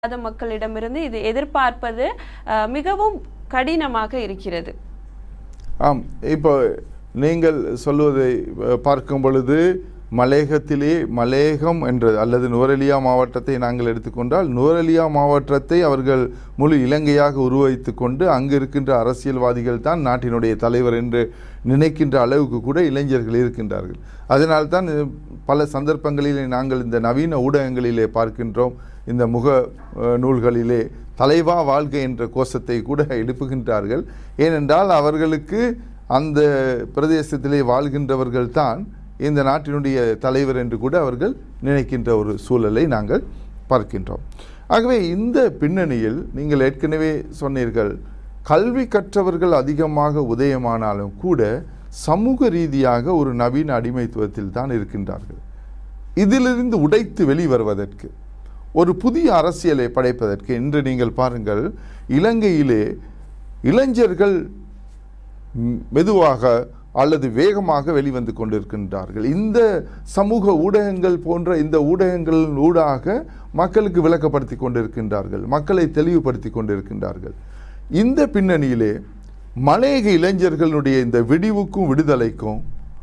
இல்லாத மக்களிடமிருந்து இது எதிர்பார்ப்பது அஹ், மிகவும் கடினமாக இருக்கிறது ஆம் இப்போ நீங்கள் சொல்வதை அஹ், பார்க்கும் பொழுது மலேகத்திலே மலேகம் என்ற அல்லது நுவரெலியா மாவட்டத்தை நாங்கள் எடுத்துக்கொண்டால் நுவரெலியா மாவட்டத்தை அவர்கள் முழு இலங்கையாக உருவகித்து கொண்டு அங்கு இருக்கின்ற அரசியல்வாதிகள் தான் நாட்டினுடைய தலைவர் என்று நினைக்கின்ற அளவுக்கு கூட இளைஞர்கள் இருக்கின்றார்கள் அதனால்தான் இது பல சந்தர்ப்பங்களிலே நாங்கள் இந்த நவீன ஊடகங்களிலே பார்க்கின்றோம் இந்த முக அஹ், நூல்களிலே தலைவா வாழ்க என்ற கோஷத்தை கூட எழுப்புகின்றார்கள் ஏனென்றால் அவர்களுக்கு அந்த பிரதேசத்திலே வாழ்கின்றவர்கள் தான் இந்த நாட்டினுடைய தலைவர் என்று கூட அவர்கள் நினைக்கின்ற ஒரு சூழலை நாங்கள் பார்க்கின்றோம் ஆகவே இந்த பின்னணியில் நீங்கள் ஏற்கனவே சொன்னீர்கள் கல்வி கற்றவர்கள் அதிகமாக உதயமானாலும் கூட சமூக ரீதியாக ஒரு நவீன அடிமைத்துவத்தில் தான் இருக்கின்றார்கள் இதிலிருந்து உடைத்து வெளிவருவதற்கு ஒரு புதிய அரசியலை படைப்பதற்கு இன்று நீங்கள் பாருங்கள் இலங்கையிலே இளைஞர்கள் ம், மெதுவாக அல்லது வேகமாக வெளிவந்து கொண்டிருக்கின்றார்கள் இந்த சமூக ஊடகங்கள் போன்ற இந்த ஊடகங்களின் ஊடாக மக்களுக்கு விளக்கப்படுத்தி கொண்டிருக்கின்றார்கள் மக்களை தெளிவுபடுத்தி கொண்டிருக்கின்றார்கள் இந்த பின்னணியிலே மலையக இளைஞர்களுடைய இந்த விடிவுக்கும் விடுதலைக்கும்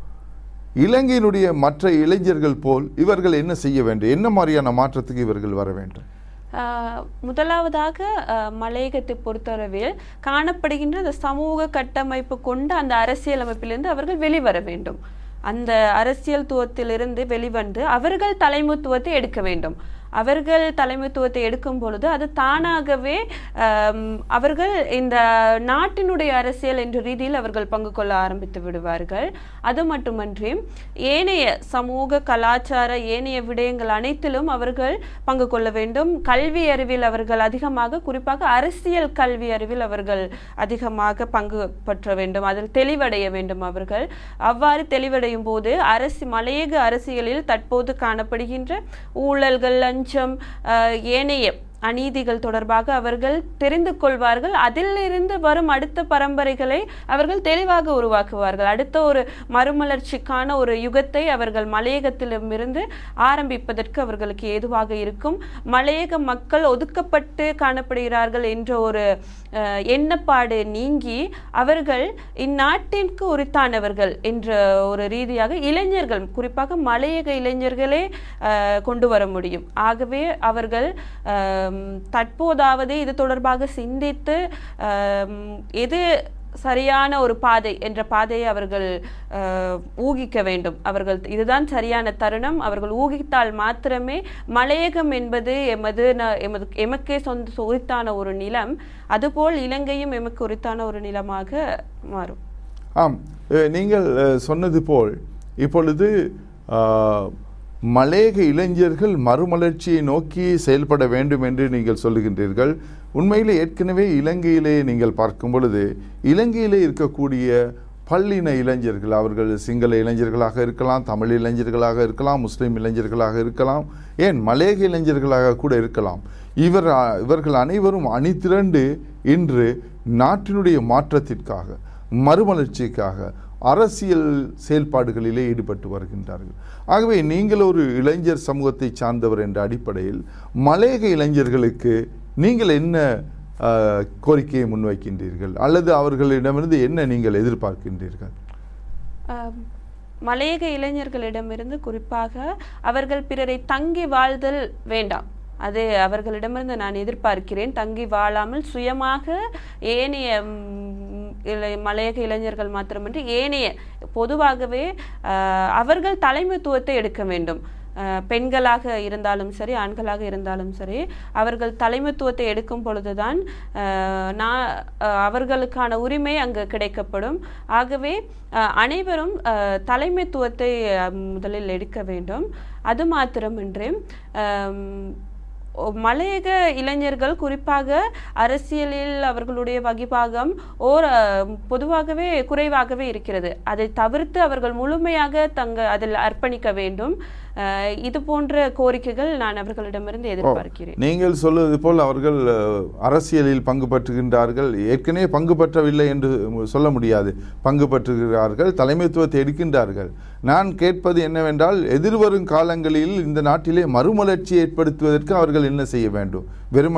இலங்கையினுடைய மற்ற இளைஞர்கள் போல் இவர்கள் என்ன செய்ய வேண்டும் என்ன மாதிரியான மாற்றத்துக்கு இவர்கள் வர வேண்டும் ஆஹ் முதலாவதாக ஆஹ் மலையகத்தை பொறுத்தளவில் காணப்படுகின்ற அந்த சமூக கட்டமைப்பு கொண்ட அந்த அரசியல் அமைப்பிலிருந்து அவர்கள் வெளிவர வேண்டும் அந்த அரசியல்துவத்திலிருந்து வெளிவந்து அவர்கள் தலைமைத்துவத்தை எடுக்க வேண்டும் அவர்கள் தலைமைத்துவத்தை எடுக்கும் பொழுது அது தானாகவே ஆம், அவர்கள் இந்த நாட்டினுடைய அரசியல் என்ற ரீதியில் அவர்கள் பங்கு கொள்ள ஆரம்பித்து விடுவார்கள் அது மட்டுமன்றி ஏனைய சமூக கலாச்சார ஏனைய விடயங்கள் அனைத்திலும் அவர்கள் பங்கு கொள்ள வேண்டும் கல்வி அறிவில் அவர்கள் அதிகமாக குறிப்பாக அரசியல் கல்வி அறிவில் அவர்கள் அதிகமாக பங்கு பற்ற வேண்டும் அதில் தெளிவடைய வேண்டும் அவர்கள் அவ்வாறு தெளிவடையும் போது அரசு மலையக அரசியலில் தற்போது காணப்படுகின்ற ஊழல்கள் லஞ்சம் ஆஹ், ஏனைய அநீதிகள் தொடர்பாக அவர்கள் தெரிந்து கொள்வார்கள் அதிலிருந்து வரும் அடுத்த பரம்பரைகளை அவர்கள் தெளிவாக உருவாக்குவார்கள் அடுத்த ஒரு மறுமலர்ச்சிக்கான ஒரு யுகத்தை அவர்கள் மலையகத்திலிருந்து ஆரம்பிப்பதற்கு அவர்களுக்கு ஏதுவாக இருக்கும் மலையக மக்கள் ஒதுக்கப்பட்டு காணப்படுகிறார்கள் என்ற ஒரு அஹ், எண்ணப்பாடு நீங்கி அவர்கள் இந்நாட்டிற்கு உரித்தானவர்கள் என்ற ஒரு ரீதியாக இளைஞர்கள் குறிப்பாக மலையக இளைஞர்களே அஹ், கொண்டு வர முடியும் ஆகவே அவர்கள் ஆம், தற்போதாவது இது தொடர்பாக சிந்தித்து ஆம், எது சரியான ஒரு பாதை என்ற பாதையை அவர்கள் அஹ், ஊகிக்க வேண்டும் அவர்கள் இதுதான் சரியான தருணம் அவர்கள் ஊகித்தால் மாத்திரமே மலையகம் என்பது எமது ந- எமது எமக்கே சொந்த உரித்தான ஒரு நிலம் அதுபோல் இலங்கையும் எமக்கு உரித்தான ஒரு நிலமாக மாறும் ஆம் அஹ், நீங்கள் அஹ், சொன்னது போல் இப்பொழுது ஆஹ், மலேக இளைஞர்கள் மறுமலர்ச்சியை நோக்கி செயல்பட வேண்டும் என்று நீங்கள் சொல்லுகின்றீர்கள் உண்மையிலே ஏற்கனவே இலங்கையிலே நீங்கள் பார்க்கும் பொழுது இலங்கையிலே இருக்கக்கூடிய பல்லின இளைஞர்கள் அவர்கள் சிங்கள இளைஞர்களாக இருக்கலாம் தமிழ் இளைஞர்களாக இருக்கலாம் முஸ்லீம் இளைஞர்களாக இருக்கலாம் ஏன் மலேக இளைஞர்களாக கூட இருக்கலாம் இவர் இவர்கள் அனைவரும் அணிதிரண்டு இன்று நாட்டினுடைய மாற்றத்திற்காக மறுமலர்ச்சிக்காக அரசியல் செயல்பாடுகளிலே ஈடுபட்டு வருகின்றார்கள் ஆகவே நீங்கள் ஒரு இளைஞர் சமூகத்தை சார்ந்தவர் என்ற அடிப்படையில் மலையக இளைஞர்களுக்கு நீங்கள் என்ன ஆஹ், கோரிக்கையை முன்வைக்கின்றீர்கள் அல்லது அவர்களிடமிருந்து என்ன நீங்கள் எதிர்பார்க்கின்றீர்கள் ஆம், மலையக இளைஞர்களிடமிருந்து குறிப்பாக அவர்கள் பிறரை தங்கி வாழ்தல் வேண்டாம் அது அவர்களிடமிருந்து நான் எதிர்பார்க்கிறேன் தங்கி வாழாமல் சுயமாக ஏனைய ம், இளை மலையக இளைஞர்கள் மாத்திரமின்றி ஏனைய பொதுவாகவே ஆஹ், அவர்கள் தலைமைத்துவத்தை எடுக்க வேண்டும் ஆஹ், பெண்களாக இருந்தாலும் சரி ஆண்களாக இருந்தாலும் சரி அவர்கள் தலைமைத்துவத்தை எடுக்கும் பொழுதுதான் ஆஹ், நான் ஆஹ், அவர்களுக்கான உரிமை அங்கு கிடைக்கப்படும் ஆகவே ஆஹ், அனைவரும் ஆஹ், தலைமைத்துவத்தை ஆஹ், முதலில் எடுக்க வேண்டும் அது மாத்திரமின்றி ஆம், ஒ- மலையக இளைஞர்கள் குறிப்பாக அரசியலில் அவர்களுடைய வகிபாகம் ஓர் அஹ், பொதுவாகவே குறைவாகவே இருக்கிறது அதை தவிர்த்து அவர்கள் முழுமையாக தங்க அதில் அர்ப்பணிக்க வேண்டும் அஹ், இது போன்ற கோரிக்கைகள் நான் அவர்களிடமிருந்து எதிர்பார்க்கிறேன் நீங்கள் சொல்வது போல் அவர்கள் அஹ், அரசியலில் பங்கு பற்றுகின்றார்கள் ஏற்கனவே பங்கு பற்றவில்லை என்று சொல்ல முடியாது பங்கு பற்றுகிறார்கள் தலைமைத்துவத்தை எடுக்கின்றார்கள் நான் கேட்பது என்னவென்றால் எதிர்வரும் காலங்களில் இந்த நாட்டிலே மறுமலர்ச்சி ஏற்படுத்துவதற்கு அவர்கள் என்ன செய்ய வேண்டும் வெறும்